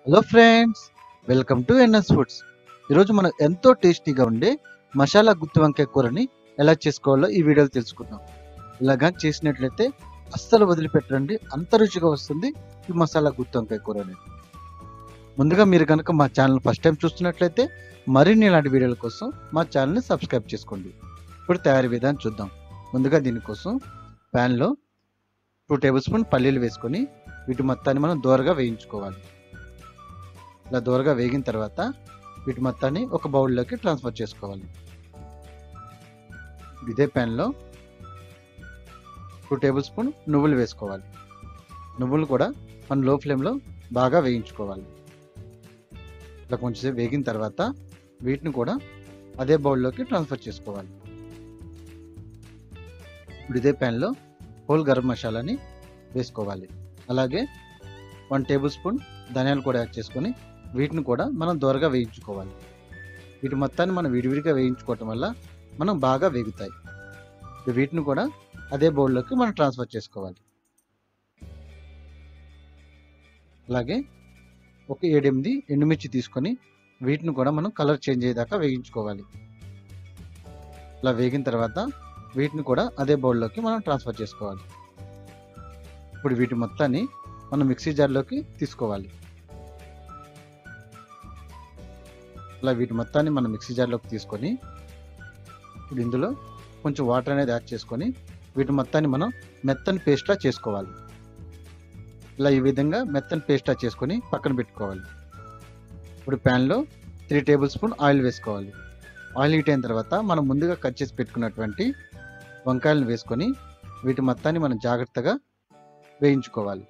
hello friends welcome to NS foods ఈరోజు మనం ఎంతో టేస్టీగా ఉండే మసాలా గుత్తి వంకాయ కూరని ఎలా చేసుకోవాలో ఈ వీడియోలో తెలుసుకుందాం ఇలాగా చేసినట్లయితే అస్సలు వదిలిపెట్టండి అంత రుచిగా వస్తుంది ఈ మసాలా గుత్తి వంకాయ కూర అనేది ముందుగా మీరు కనుక మా ఛానల్ ఫస్ట్ టైం చూస్తున్నట్లయితే మరిన్ని ఇలాంటి వీడియోల కోసం మా ఛానల్ని సబ్స్క్రైబ్ చేసుకోండి ఇప్పుడు తయారీ విధానం చూద్దాం ముందుగా దీనికోసం ప్యాన్లో టూ టేబుల్ స్పూన్ పల్లీలు వేసుకొని వీటి మొత్తాన్ని మనం దూరగా వేయించుకోవాలి ఇలా దూరగా వేగిన తర్వాత వీటి మొత్తాన్ని ఒక బౌల్లోకి ట్రాన్స్ఫర్ చేసుకోవాలి ఇదే ప్యాన్లో టూ టేబుల్ స్పూన్ నువ్వులు వేసుకోవాలి నువ్వులు కూడా మన లో ఫ్లేమ్లో బాగా వేయించుకోవాలి ఇలా కొంచెంసేపు వేగిన తర్వాత వీటిని కూడా అదే బౌల్లోకి ట్రాన్స్ఫర్ చేసుకోవాలి ఇప్పుడు ఇదే ప్యాన్లో హోల్ గరం మసాలాని వేసుకోవాలి అలాగే వన్ టేబుల్ స్పూన్ ధనియాలు కూడా యాడ్ చేసుకొని వీటిని కూడా మనం దూరగా వేయించుకోవాలి వీటి మొత్తాన్ని మనం విడివిడిగా వేయించుకోవటం వల్ల మనం బాగా వేగుతాయి వీటిని కూడా అదే బౌల్లోకి మనం ట్రాన్స్ఫర్ చేసుకోవాలి అలాగే ఒక ఏడెనిమిది ఎండుమిర్చి తీసుకొని వీటిని కూడా మనం కలర్ చేంజ్ అయ్యేదాకా వేయించుకోవాలి ఇలా వేగిన తర్వాత వీటిని కూడా అదే బౌల్లోకి మనం ట్రాన్స్ఫర్ చేసుకోవాలి ఇప్పుడు వీటి మొత్తాన్ని మనం మిక్సీ జార్లోకి తీసుకోవాలి ఇలా వీటి మొత్తాన్ని మనం మిక్సీ జార్లోకి తీసుకొని ఇప్పుడు ఇందులో కొంచెం వాటర్ అనేది యాడ్ చేసుకొని వీటి మొత్తాన్ని మనం మెత్తని పేస్ట్లా చేసుకోవాలి ఇలా ఈ విధంగా మెత్తని పేస్ట్లా చేసుకొని పక్కన పెట్టుకోవాలి ఇప్పుడు ప్యాన్లో త్రీ టేబుల్ స్పూన్ ఆయిల్ వేసుకోవాలి ఆయిల్ హీట్ అయిన తర్వాత మనం ముందుగా కట్ చేసి పెట్టుకున్నటువంటి వంకాయలను వేసుకొని వీటి మొత్తాన్ని మనం జాగ్రత్తగా వేయించుకోవాలి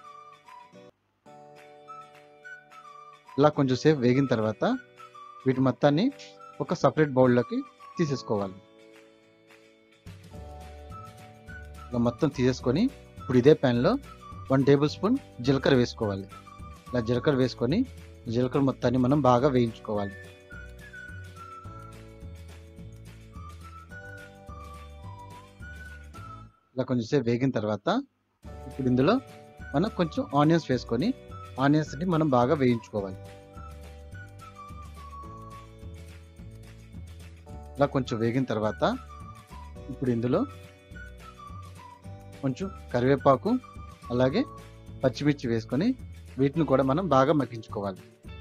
ఇలా కొంచెం సేపు వేగిన తర్వాత వీటి మొత్తాన్ని ఒక సపరేట్ బౌల్లోకి తీసేసుకోవాలి ఇలా మొత్తం తీసేసుకొని ఇప్పుడు ఇదే ప్యాన్లో వన్ టేబుల్ స్పూన్ జీలకర్ర వేసుకోవాలి ఇలా జీలకర్ర వేసుకొని జీలకర్ర మొత్తాన్ని మనం బాగా వేయించుకోవాలి ఇలా కొంచెంసేపు వేగిన తర్వాత ఇప్పుడు ఇందులో మనం కొంచెం ఆనియన్స్ వేసుకొని ఆనియన్స్ని మనం బాగా వేయించుకోవాలి ఇలా కొంచెం వేగిన తర్వాత ఇప్పుడు ఇందులో కొంచెం కరివేపాకు అలాగే పచ్చిమిర్చి వేసుకొని వీటిని కూడా మనం బాగా మగ్గించుకోవాలి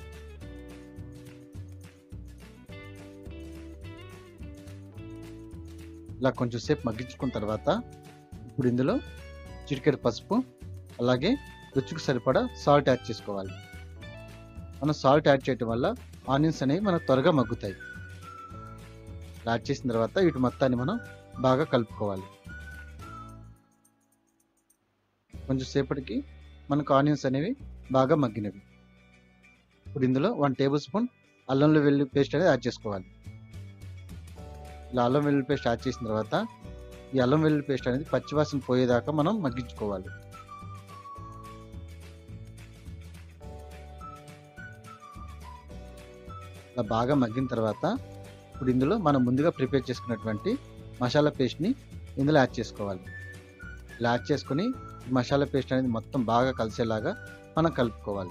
ఇలా కొంచెం సేపు మగ్గించుకున్న తర్వాత ఇప్పుడు ఇందులో చిటికెడు పసుపు అలాగే రుచికి సరిపడా సాల్ట్ యాడ్ చేసుకోవాలి మనం సాల్ట్ యాడ్ చేయటం వల్ల ఆనియన్స్ అనేవి మనకు త్వరగా మగ్గుతాయి యాడ్ చేసిన తర్వాత వీటి మొత్తాన్ని మనం బాగా కలుపుకోవాలి కొంచెం సేపటికి మనకు ఆనియన్స్ అనేవి బాగా మగ్గినవి ఇప్పుడు ఇందులో వన్ టేబుల్ స్పూన్ అల్లం వెల్లుల్లి పేస్ట్ అనేది యాడ్ చేసుకోవాలి ఇలా అల్లం వెల్లుల్లి పేస్ట్ యాడ్ చేసిన తర్వాత ఈ అల్లం వెల్లుల్లి పేస్ట్ అనేది పచ్చివాసన పోయేదాకా మనం మగ్గించుకోవాలి ఇలా బాగా మగ్గిన తర్వాత ఇప్పుడు ఇందులో మనం ముందుగా ప్రిపేర్ చేసుకున్నటువంటి మసాలా పేస్ట్ని ఇందులో యాడ్ చేసుకోవాలి ఇలా యాడ్ చేసుకొని మసాలా పేస్ట్ అనేది మొత్తం బాగా కలిసేలాగా మనం కలుపుకోవాలి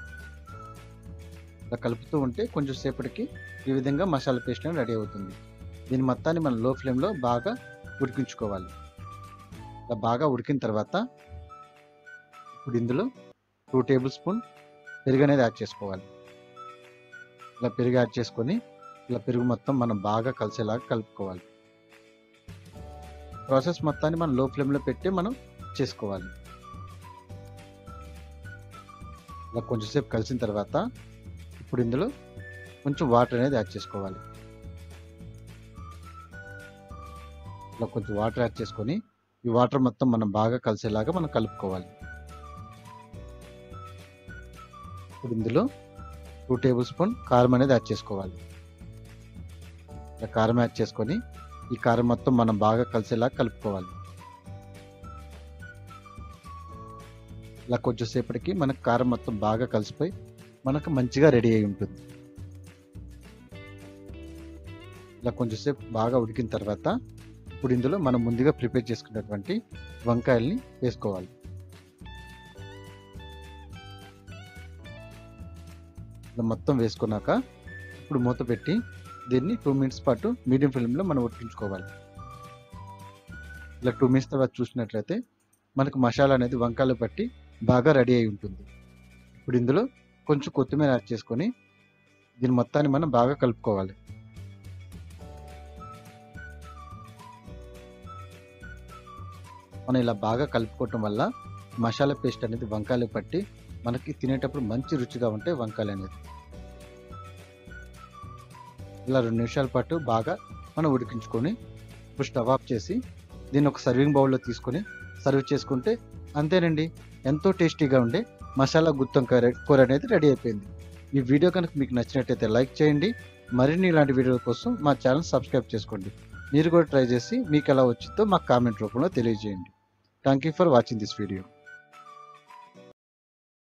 ఇలా కలుపుతూ ఉంటే కొంచెం సేపటికి ఈ విధంగా మసాలా పేస్ట్ అనేది రెడీ అవుతుంది దీని మొత్తాన్ని మనం లో ఫ్లేమ్లో బాగా ఉడికించుకోవాలి ఇలా బాగా ఉడికిన తర్వాత ఇప్పుడు ఇందులో టూ టేబుల్ స్పూన్ పెరుగు అనేది యాడ్ చేసుకోవాలి ఇలా పెరుగు యాడ్ చేసుకొని ఇలా పెరుగు మొత్తం మనం బాగా కలిసేలాగా కలుపుకోవాలి ప్రాసెస్ మొత్తాన్ని మనం లో ఫ్లేమ్లో పెట్టి మనం చేసుకోవాలి ఇలా కొంచెంసేపు కలిసిన తర్వాత ఇప్పుడు ఇందులో కొంచెం వాటర్ అనేది యాడ్ చేసుకోవాలి ఇలా కొంచెం వాటర్ యాడ్ చేసుకొని ఈ వాటర్ మొత్తం మనం బాగా కలిసేలాగా మనం కలుపుకోవాలి ఇప్పుడు ఇందులో టూ టేబుల్ స్పూన్ కారం అనేది యాడ్ చేసుకోవాలి ఇలా కారం యాడ్ చేసుకొని ఈ కారం మొత్తం మనం బాగా కలిసేలా కలుపుకోవాలి ఇలా కొంచెం సేపటికి మనకు కారం మొత్తం బాగా కలిసిపోయి మనకు మంచిగా రెడీ అయి ఉంటుంది ఇలా కొంచెంసేపు బాగా ఉడికిన తర్వాత ఇప్పుడు ఇందులో మనం ముందుగా ప్రిపేర్ చేసుకున్నటువంటి వంకాయల్ని వేసుకోవాలి ఇలా మొత్తం వేసుకున్నాక ఇప్పుడు మూత పెట్టి దీన్ని టూ మినిట్స్ పాటు మీడియం ఫ్లేమ్లో మనం ఉడికించుకోవాలి ఇలా టూ మినిట్స్ తర్వాత చూసినట్లయితే మనకు మసాలా అనేది వంకాయలు పట్టి బాగా రెడీ అయి ఉంటుంది ఇప్పుడు ఇందులో కొంచెం కొత్తిమీర యాడ్ చేసుకొని దీని మొత్తాన్ని మనం బాగా కలుపుకోవాలి మనం ఇలా బాగా కలుపుకోవటం వల్ల మసాలా పేస్ట్ అనేది వంకాయలు పట్టి మనకి తినేటప్పుడు మంచి రుచిగా ఉంటాయి వంకాయలు అనేది ఇలా రెండు నిమిషాల పాటు బాగా మనం ఉడికించుకొని ఇప్పుడు స్టవ్ ఆఫ్ చేసి దీన్ని ఒక సర్వింగ్ బౌల్లో తీసుకొని సర్వ్ చేసుకుంటే అంతేనండి ఎంతో టేస్టీగా ఉండే మసాలా గుత్తం కూర అనేది రెడీ అయిపోయింది ఈ వీడియో కనుక మీకు నచ్చినట్టయితే లైక్ చేయండి మరిన్ని ఇలాంటి వీడియోల కోసం మా ఛానల్ సబ్స్క్రైబ్ చేసుకోండి మీరు కూడా ట్రై చేసి మీకు ఎలా వచ్చిందో మాకు కామెంట్ రూపంలో తెలియజేయండి thank you for watching this video